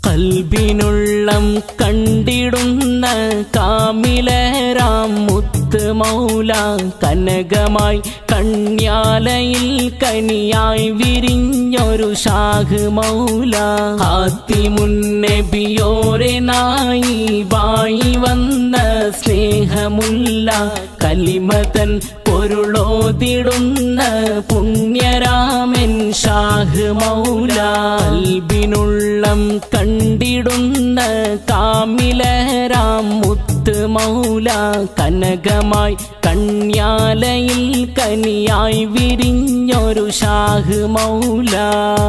കൽബിനുള്ളം കണ്ടിടുന്ന കാമിലരാം മുത്ത് മൗല കനകമായി കണ്യാലയിൽ കനിയായി വിരിഞ്ഞൊരു ഷാഹ് മൗല ഹാത്തിമുന്നബിയോരെ നായി വായി വന്ന സ്നേഹമുല്ല കലിമതൻ പൊരുളോതിടുന്ന പുണ്യരാമൻ ഷാഹ് മൗല കൽബിനുള്ളം കണ്ടിടുന്ന കാമിലരാം മുത്ത് മൗല കനകമായി കണ്യാലയിൽ കനിയായി വിരിഞ്ഞൊരു ഷാഹ് മൗല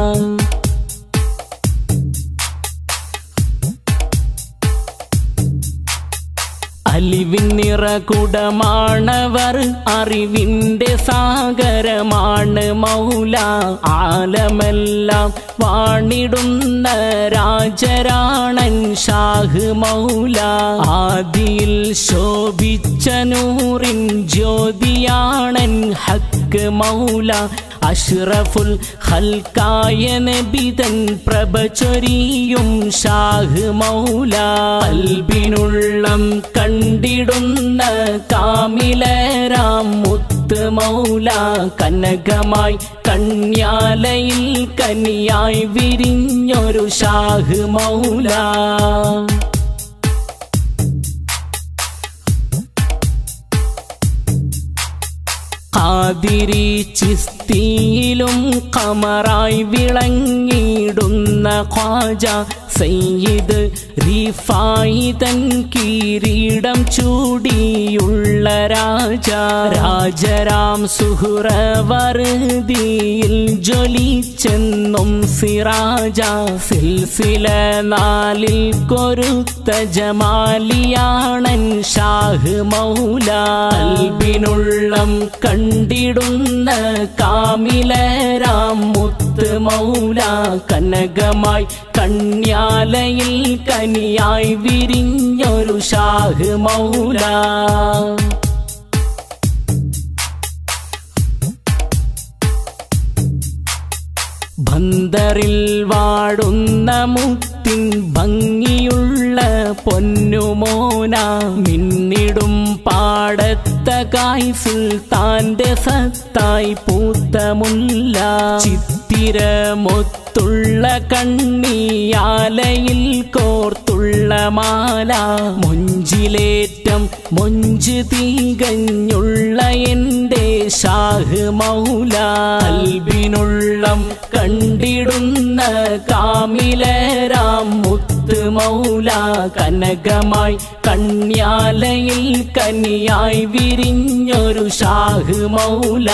അലിവിൻ കുടമാണവർ അറിവിന്റെ സാഗരമാണ് മൗല ആലമെല്ലാം വാണിടുന്ന രാജരാണൻ ഷാഹ് മൗല ആദിയിൽ ശോഭിച്ച നൂറിൻ ജ്യോതിയാണൻ ഹക്ക് മൗല അഷ്റഫുൽ ഹൽക്കായ നബിതൻ പ്രഭ ചൊരിയും ഷാഹ് മൗല അൽബിനുള്ളം കണ്ടിടുന്ന കാമിലരാം മുത്ത് മൗല കനകമായി കണ്യാലയിൽ കനിയായി വിരിഞ്ഞൊരു ഷാഹ് മൗല ആതിരി ചിസ്തിയിലും കമറായി വിളങ്ങിടുന്ന ഖ്വാജ സയ്യിദ് റിഫായി തൻ കിരീടം ചൂടിയുള്ള രാജ രാജരാം സുഹുറവറുതിയിൽ ജ്വലിച്ചെന്നും സിറാജ സിൽസില നാലിൽ കൊരുത്ത ജമാലിയാണൻ ഷാഹ് മൗല അൽബിനുള്ളം കണ്ടിടുന്ന കാമിലരാം മുത്ത് മൗല കനകമായി കണ്യാലയിൽ കനിയായി വിരിഞ്ഞൊരു ഷാഹ് മൗല ബന്ദറിൽ വാടുന്ന മുത്തിൻ ഭംഗിയുള്ള പൊന്നുമോന മിന്നിടും പാടത്ത കായ് സുൽത്താന്റെ സത്തായി പൂത്തമുല്ല ചിത്തിരമൊത്തുള്ള കണ്ണിയാലയിൽ കോർത്തുള്ള മാല മൊഞ്ചിലേറ്റം മൊഞ്ച് തീകഞ്ഞുള്ള എൻ്റെ ഷാഹ് മൗല അൽബിനുള്ളം കണ്ടിടുന്ന കാമിലരാം മുത്ത് മൗല കനകമായി കണ്യാലയിൽ കനിയായി വിരിഞ്ഞൊരു ഷാഹ് മൗല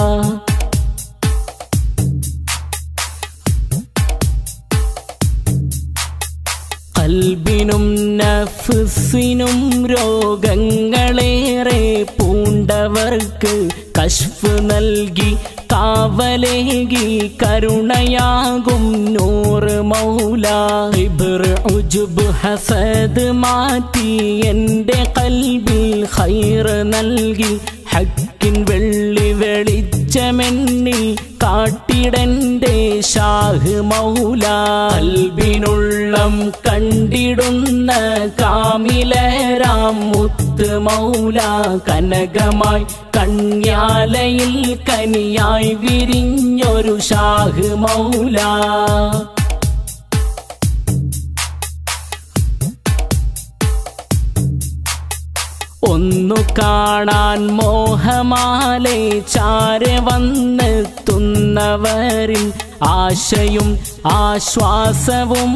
കൽബിനും നഫ്സിനും രോഗങ്ങളേറെ പൂണ്ടവർക്ക് കശ്ഫ് നൽകി കാവലേകി കരുണയാകും നൂറ് മൗല ഇബ്ർ ഉജുബ് ഹസദ് മാറ്റി എൻ്റെ കൽബിൽ ഖൈർ നൽകി ഹക്കിൻ വെള്ളി വെളിച്ചമെന്നിൽ കാട്ടിടന്റെ ഷാഹ് മൗല കൽബിനുള്ളം കണ്ടിടുന്ന കാമിലരാം മുത്ത് മൗല കനകമായി കണ്യാലയിൽ കനിയായി വിരിഞ്ഞൊരു ഷാഹ് മൗല ഒന്നു കാണാൻ മോഹമാലെ ചാരെ വന്നെത്തുന്നവരിൽ ആശയും ആശ്വാസവും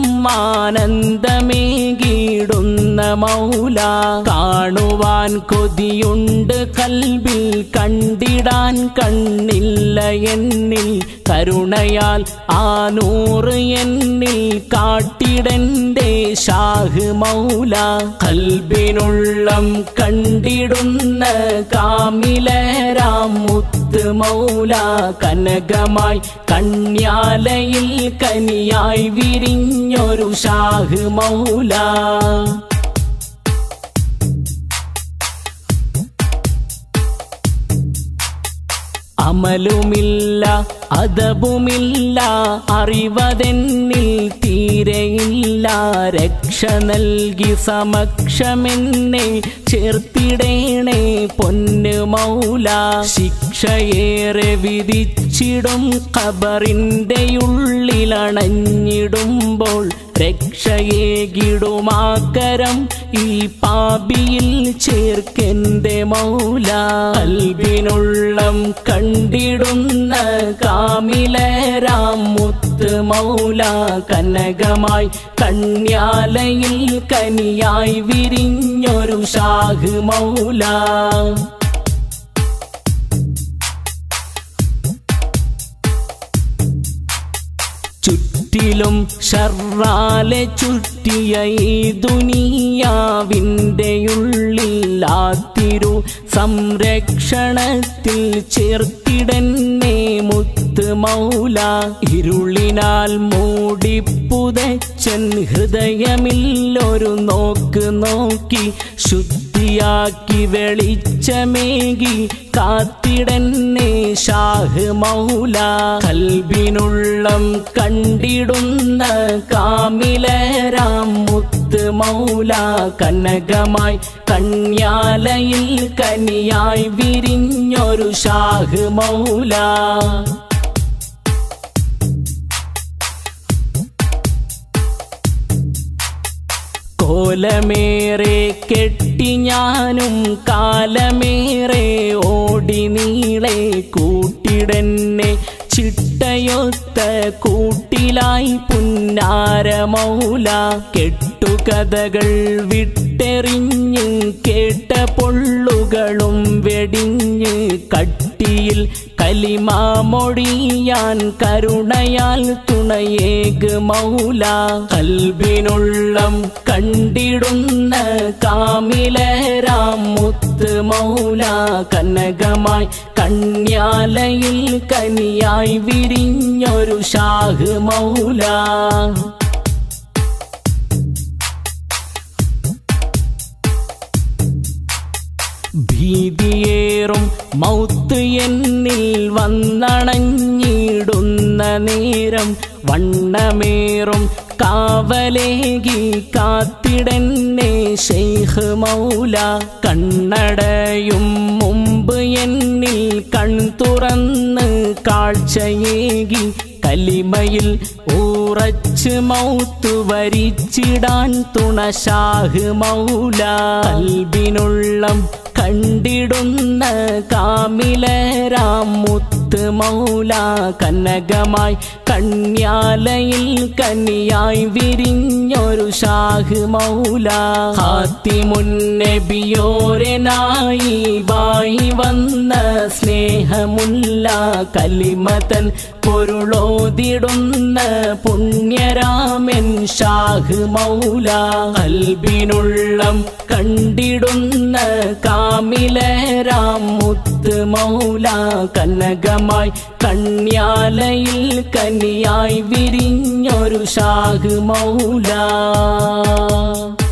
ആനന്ദമേകിടുന്ന മൗല കാണുവാൻ കൊതിയുണ്ട് കൽബിൽ കണ്ടിടാൻ കണ്ണില്ല എന്നിൽ കരുണയാൽ ആ നൂറ് എന്നിൽ കാട്ടിടന്റെ ഷാഹ് മൗല കൽബിനുള്ളം കണ്ടിടുന്ന കാമിലരാം മുത്ത് മൗല കനകമായി കണ്യാലയിൽ കനിയായി വിരിഞ്ഞൊരു ഷാഹ് മൗല അമലുമില്ല അതവുമില്ല അറിവതെന്നിൽ തീരെയില്ല രക്ഷ നൽകി സമക്ഷമെന്നെ ചേർത്തിടേണേ പൊന്നു മൗല ശിക്ഷയേറെ വിധിച്ചിടും ഖബറിൻ്റെ ഉള്ളിലണഞ്ഞിടുമ്പോൾ രക്ഷയേകിടുമാക്കരം ഈ പാപിയിൽ ചേർക്കെന്റെ മൗല അൽബിനുള്ളം കണ്ടിടുന്ന കാമിലരാം മുത്ത് മൗല കനകമായി കന്യാലയിൽ കനിയായി വിരിഞ്ഞൊരു ഷാഹ് മൗല ചുറ്റിലും ഷർറാലെ ചുറ്റിയ ഈ ദുനിയാവിൻ്റെ ഉള്ളിൽ ആ തിരു സംരക്ഷണത്തിൽ ചേർത്തിടന്നെ മുത്ത് മൗല ഇരുളിനാൽ മൂടിപ്പുതച്ചൻ ഹൃദയമില്ലൊരു നോക്ക് നോക്കി ശുദ്ധിയാക്കി വെളിച്ചമേകി കാത്തിടന്നെ ഷാഹ് മൗല കൽബിനുള്ളം കണ്ടിടുന്ന കാമിലരാം മുത്ത് മൗല കനകമായി കന്യാലയിൽ കനിയായി വിരിഞ്ഞൊരു ഷാഹ് മൗല കോലമേറെ കെട്ടി ഞാനും കാലമേറെ ഓടി നീളെ കൂട്ടിടന്നെ ചിട്ടയൊത്ത കൂട്ടിലായി പുന്നാരമൗല കെട്ടുകഥകൾ വിട്ടെറിഞ്ഞ് കേട്ട പൊള്ളുകളും വെടിഞ്ഞ് കട്ടിയിൽ കലിമാമൊഴിയാൻ കരുണയാൽ തുണയേക് മൗല കൽബിനുള്ളം കണ്ടിടുന്ന കാമിലരാം മുത്ത് മൗല കനകമായി കന്യാലയിൽ കനിയായി വിരിഞ്ഞൊരു ഷാഹ് മൗല ഭീതിയേറും മൗത്ത് എന്നിൽ വന്നണഞ്ഞിടുന്ന നേരം വണ്ണമേറും കാവലേകി കാത്തിടന്നെ ഷെയ്ഖ് മൗല കണ്ണടയും മുമ്പ് എന്നിൽ കൺ തുറന്ന് കാഴ്ചയേകി കലിമയിൽ ഉറച്ച് മൗത്ത് വരിച്ചിടാൻ തുണശാഹ് മൗല കൽബിനുള്ളം കണ്ടിടുന്ന കാമിലരാം മുത്ത് മൗല കനകമായി കന്യാലയിൽ കനിയായി വിരിഞ്ഞൊരു ഷാഹ് മൗല ഹാത്തിമുന്നബിയോരനായി ബായി വന്ന സ്നേഹമുല്ല കലിമതൻ പൊരുളോതിടുന്ന പുണ്യരാമൻ ഷാഹ് മൗല കൽബിനുള്ളം കണ്ടിടുന്ന കാമിലരാം മുത്ത് മൗല കനകമായി കന്യാലയിൽ കനിയായി വിരിഞ്ഞൊരു ഷാഹ് മൗല